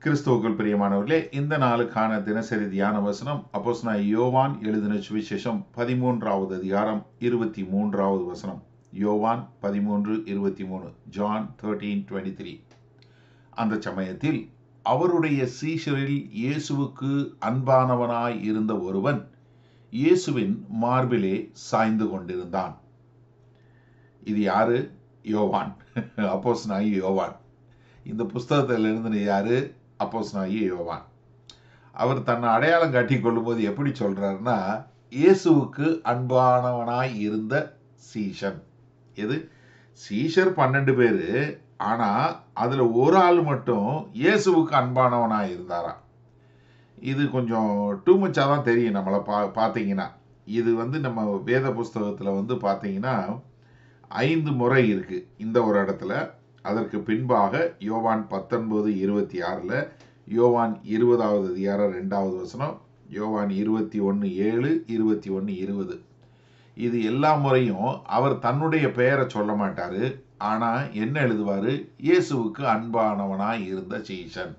கிறிஸ்துவுக்குள் பிரியமானவர்களே இந்த நாளுக்கான தினசரி தியான வசனம் அப்போஸ் நான் யோவான் எழுதின சுவிசேஷம் பதிமூன்றாவது அதிகாரம் இருபத்தி மூன்றாவது வசனம் யோவான் பதிமூன்று இருபத்தி மூணு ஜான் தேர்ட்டீன் டுவெண்ட்டி த்ரீ அந்த சமயத்தில் அவருடைய சீஷரில் இயேசுவுக்கு அன்பானவனாய் இருந்த ஒருவன் இயேசுவின் மார்பிலே சாய்ந்து கொண்டிருந்தான் இது யாரு யோவான் அப்போஸ் நாயி யோவான் இந்த புஸ்தகத்தில் எழுதின யாரு அப்போஸ் நாயி யோவான் அவர் தன்னை அடையாளம் காட்டி கொள்ளும்போது எப்படி சொல்றாருன்னா இயேசுவுக்கு அன்பானவனாய் இருந்த சீஷன் எது சீஷர் பன்னெண்டு பேரு ஆனா அதுல ஒரு ஆள் மட்டும் இயேசுவுக்கு அன்பானவனாய் இருந்தாராம் இது கொஞ்சம் டூ மச்சாக தான் தெரியும் நம்மளை பா பார்த்தீங்கன்னா இது வந்து நம்ம வேத புஸ்தகத்தில் வந்து பார்த்தீங்கன்னா ஐந்து முறை இருக்கு இந்த ஒரு இடத்துல அதற்கு பின்பாக யோவான் பத்தொன்பது இருபத்தி ஆறில் யோவான் இருபதாவது அதிகாரம் ரெண்டாவது வசனம் யோவான் இருபத்தி ஒன்று ஏழு இருபத்தி ஒன்று இருபது இது எல்லா முறையும் அவர் தன்னுடைய பெயரை சொல்ல மாட்டார் ஆனால் என்ன எழுதுவார் இயேசுவுக்கு அன்பானவனாய் இருந்த சீஷன்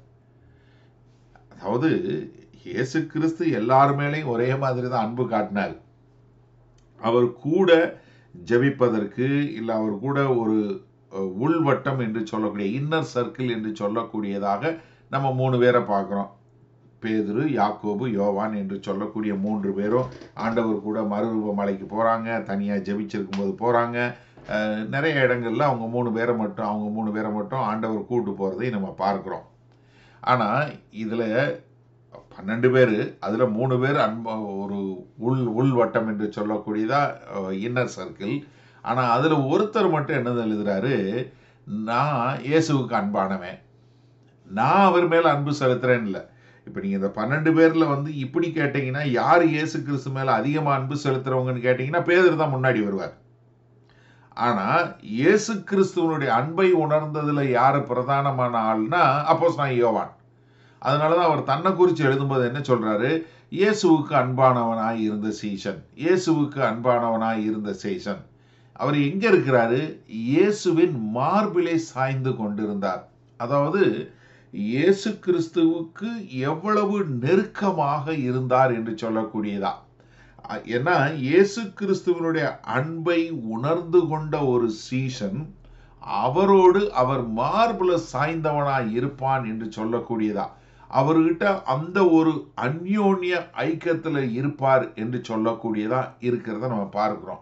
அதாவது இயேசு கிறிஸ்து எல்லார் மேலேயும் ஒரே மாதிரி தான் அன்பு காட்டினார் அவர் கூட ஜபிப்பதற்கு இல்லை அவர் கூட ஒரு உள்வட்டம் என்று சொல்லக்கூடிய இன்னர் சர்க்கிள் என்று சொல்லக்கூடியதாக நம்ம மூணு பேரை பார்க்குறோம் பேதுரு யாக்கோபு யோவான் என்று சொல்லக்கூடிய மூன்று பேரும் ஆண்டவர் கூட மறுரூப மலைக்கு போகிறாங்க தனியாக ஜெபிச்சிருக்கும் போது போகிறாங்க நிறைய இடங்கள்ல அவங்க மூணு பேரை மட்டும் அவங்க மூணு பேரை மட்டும் ஆண்டவர் கூட்டு போகிறதை நம்ம பார்க்குறோம் ஆனால் இதில் பன்னெண்டு பேர் அதில் மூணு பேர் அன்ப ஒரு உள் உள்வட்டம் என்று சொல்லக்கூடியதா இன்னர் சர்க்கிள் ஆனால் அதில் ஒருத்தர் மட்டும் என்னது எழுதுறாரு நான் இயேசுவுக்கு அன்பானவன் நான் அவர் மேலே அன்பு செலுத்துறேன்னு இல்லை இப்போ நீங்கள் இந்த பன்னெண்டு பேரில் வந்து இப்படி கேட்டிங்கன்னா யார் இயேசு கிறிஸ்து மேலே அதிகமாக அன்பு செலுத்துறவங்கன்னு கேட்டிங்கன்னா பேதர் தான் முன்னாடி வருவார் ஆனால் இயேசு கிறிஸ்துவனுடைய அன்பை உணர்ந்ததில் யார் பிரதானமான ஆள்னா அப்போஸ் நான் யோவான் அதனால தான் அவர் தன்னை குறித்து எழுதும்போது என்ன சொல்றாரு இயேசுவுக்கு அன்பானவனாய் இருந்த சீசன் இயேசுவுக்கு அன்பானவனாய் இருந்த சீசன் அவர் எங்க இருக்கிறாரு இயேசுவின் மார்பிலே சாய்ந்து கொண்டிருந்தார் அதாவது இயேசு கிறிஸ்துவுக்கு எவ்வளவு நெருக்கமாக இருந்தார் என்று சொல்லக்கூடியதா ஏன்னா இயேசு கிறிஸ்துவனுடைய அன்பை உணர்ந்து கொண்ட ஒரு சீசன் அவரோடு அவர் மார்புல சாய்ந்தவனாய் இருப்பான் என்று சொல்லக்கூடியதா அவர்கிட்ட அந்த ஒரு அந்யோன்ய ஐக்கியத்தில் இருப்பார் என்று சொல்லக்கூடியதா இருக்கிறத நம்ம பார்க்கிறோம்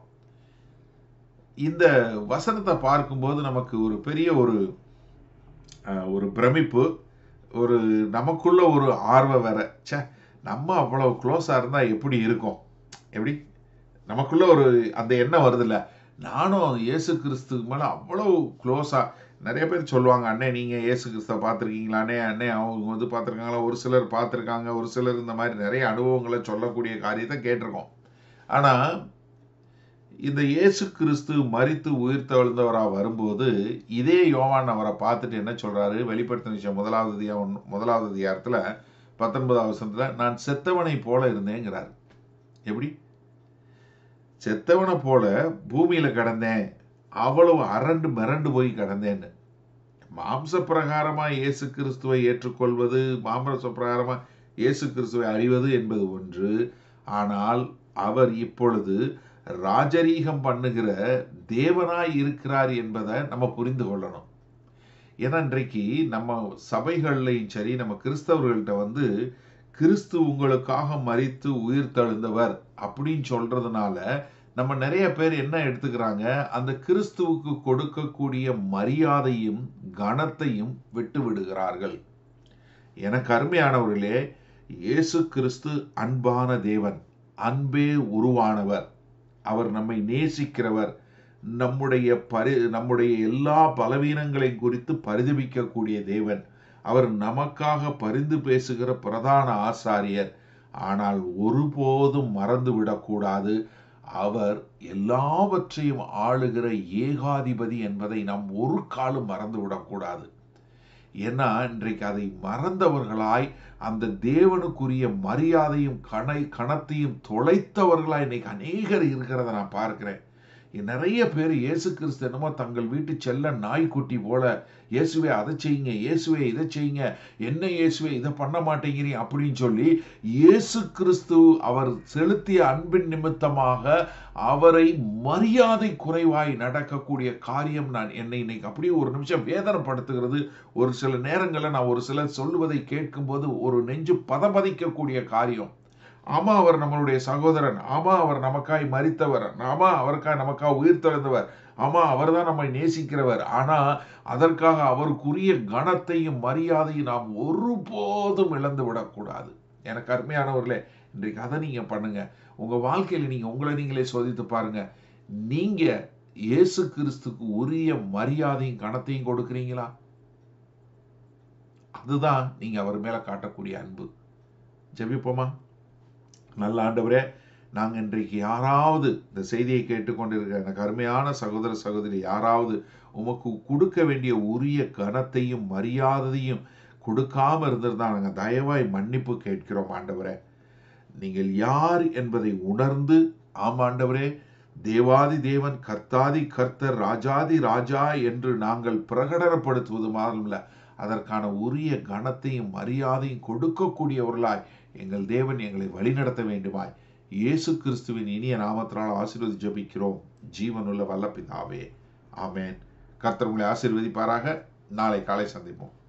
இந்த வசனத்தை பார்க்கும்போது நமக்கு ஒரு பெரிய ஒரு ஒரு பிரமிப்பு ஒரு நமக்குள்ள ஒரு ஆர்வம் வேற சே நம்ம அவ்வளவு க்ளோஸாக இருந்தால் எப்படி இருக்கும் எப்படி நமக்குள்ள ஒரு அந்த எண்ணம் வருதுல்ல நானும் இயேசு கிறிஸ்துக்கு மேலே அவ்வளோ க்ளோஸாக நிறைய பேர் சொல்லுவாங்க அண்ணே நீங்கள் இயேசு கிறிஸ்துவ பார்த்துருக்கீங்களாண்ணே அண்ணே அவங்க வந்து பார்த்துருக்காங்களா ஒரு சிலர் பார்த்துருக்காங்க ஒரு சிலர் இந்த மாதிரி நிறைய அனுபவங்களை சொல்லக்கூடிய காரியத்தை கேட்டிருக்கோம் ஆனால் இந்த இயேசு கிறிஸ்து மறித்து உயிர் தழுந்தவராக வரும்போது இதே யோவான் அவரை பார்த்துட்டு என்ன சொல்கிறாரு வெளிப்படுத்தின விஷயம் முதலாவது அதிகாரம் முதலாவது அதிகாரத்தில் பத்தொன்பதாவது வருஷத்தில் நான் செத்தவனை போல இருந்தேங்கிறார் எப்படி செத்தவனை போல பூமியில் கடந்தேன் அவ்வளவு அரண்டு மிரண்டு போய் கடந்தேன்னு மாம்ச பிரகாரமா இயேசு கிறிஸ்துவை ஏற்றுக்கொள்வது மாம்ச பிரகாரமா இயேசு கிறிஸ்துவை அறிவது என்பது ஒன்று ஆனால் அவர் இப்பொழுது ராஜரீகம் பண்ணுகிற தேவனாய் இருக்கிறார் என்பதை நம்ம புரிந்து கொள்ளணும் ஏன்னா இன்றைக்கு நம்ம சபைகள்லையும் சரி நம்ம கிறிஸ்தவர்கள்ட்ட வந்து கிறிஸ்து உங்களுக்காக மறித்து உயிர் தழுந்தவர் அப்படின்னு சொல்றதுனால நம்ம நிறைய பேர் என்ன எடுத்துக்கிறாங்க அந்த கிறிஸ்துவுக்கு கொடுக்கக்கூடிய மரியாதையும் கனத்தையும் விட்டு விடுகிறார்கள் எனக்கு அருமையானவர்களே இயேசு கிறிஸ்து அன்பான தேவன் அன்பே உருவானவர் அவர் நம்மை நேசிக்கிறவர் நம்முடைய பரி நம்முடைய எல்லா பலவீனங்களையும் குறித்து பரிதபிக்கக்கூடிய தேவன் அவர் நமக்காக பரிந்து பேசுகிற பிரதான ஆசாரியர் ஆனால் ஒருபோதும் மறந்து விடக்கூடாது அவர் எல்லாவற்றையும் ஆளுகிற ஏகாதிபதி என்பதை நாம் ஒரு காலம் மறந்து விடக்கூடாது ஏன்னா இன்றைக்கு அதை மறந்தவர்களாய் அந்த தேவனுக்குரிய மரியாதையும் கணை கணத்தையும் தொலைத்தவர்களாய் இன்னைக்கு அநேகர் இருக்கிறத நான் பார்க்கிறேன் நிறைய பேர் இயேசு கிறிஸ்து என்னமோ தங்கள் வீட்டு செல்ல நாய்க்குட்டி போல இயேசுவே அதை செய்யுங்க இயேசுவே இதை செய்யுங்க என்ன இயேசுவே இதை பண்ண மாட்டேங்கிறீங்க அப்படின்னு சொல்லி இயேசு கிறிஸ்து அவர் செலுத்திய அன்பின் நிமித்தமாக அவரை மரியாதை குறைவாய் நடக்கக்கூடிய காரியம் நான் என்னை இன்னைக்கு அப்படியே ஒரு நிமிஷம் வேதனைப்படுத்துகிறது ஒரு சில நேரங்களில் நான் ஒரு சிலர் சொல்லுவதை கேட்கும்போது ஒரு நெஞ்சு பதபதிக்கக்கூடிய காரியம் ஆமா அவர் நம்மளுடைய சகோதரன் ஆமா அவர் நமக்காய் மறித்தவர் ஆமா அவருக்காய் நமக்காக உயிர் திறந்தவர் ஆமா அவர் தான் நம்மை நேசிக்கிறவர் ஆனா அதற்காக அவருக்குரிய கனத்தையும் மரியாதையும் நாம் ஒருபோதும் இழந்து விடக்கூடாது எனக்கு அருமையானவர்களே இன்றைக்கு அதை நீங்க பண்ணுங்க உங்க வாழ்க்கையில நீங்க உங்களை நீங்களே சோதித்து பாருங்க நீங்க இயேசு கிறிஸ்துக்கு உரிய மரியாதையும் கனத்தையும் கொடுக்குறீங்களா அதுதான் நீங்க அவர் மேல காட்டக்கூடிய அன்பு ஜெபிப்போமா நல்ல ஆண்டவரே நாங்கள் இன்றைக்கு யாராவது இந்த செய்தியை கேட்டுக்கொண்டிருக்கிற எனக்கு அருமையான சகோதர சகோதரி யாராவது உமக்கு கொடுக்க வேண்டிய உரிய கனத்தையும் மரியாதையும் கொடுக்காம இருந்திருந்தா நாங்கள் தயவாய் மன்னிப்பு கேட்கிறோம் ஆண்டவரே நீங்கள் யார் என்பதை உணர்ந்து ஆம் ஆண்டவரே தேவாதி தேவன் கர்த்தாதி கர்த்தர் ராஜாதி ராஜா என்று நாங்கள் பிரகடனப்படுத்துவது மாத்திரமில்ல அதற்கான உரிய கனத்தையும் மரியாதையும் கொடுக்கக்கூடியவர்களாய் எங்கள் தேவன் எங்களை வழிநடத்த வேண்டுமாய் இயேசு கிறிஸ்துவின் இனிய நாமத்தினால் ஆசீர்வதி ஜபிக்கிறோம் ஜீவனுள்ள வல்ல பிதாவே ஆமேன் கர்த்தர் உங்களை ஆசீர்வதிப்பாராக நாளை காலை சந்திப்போம்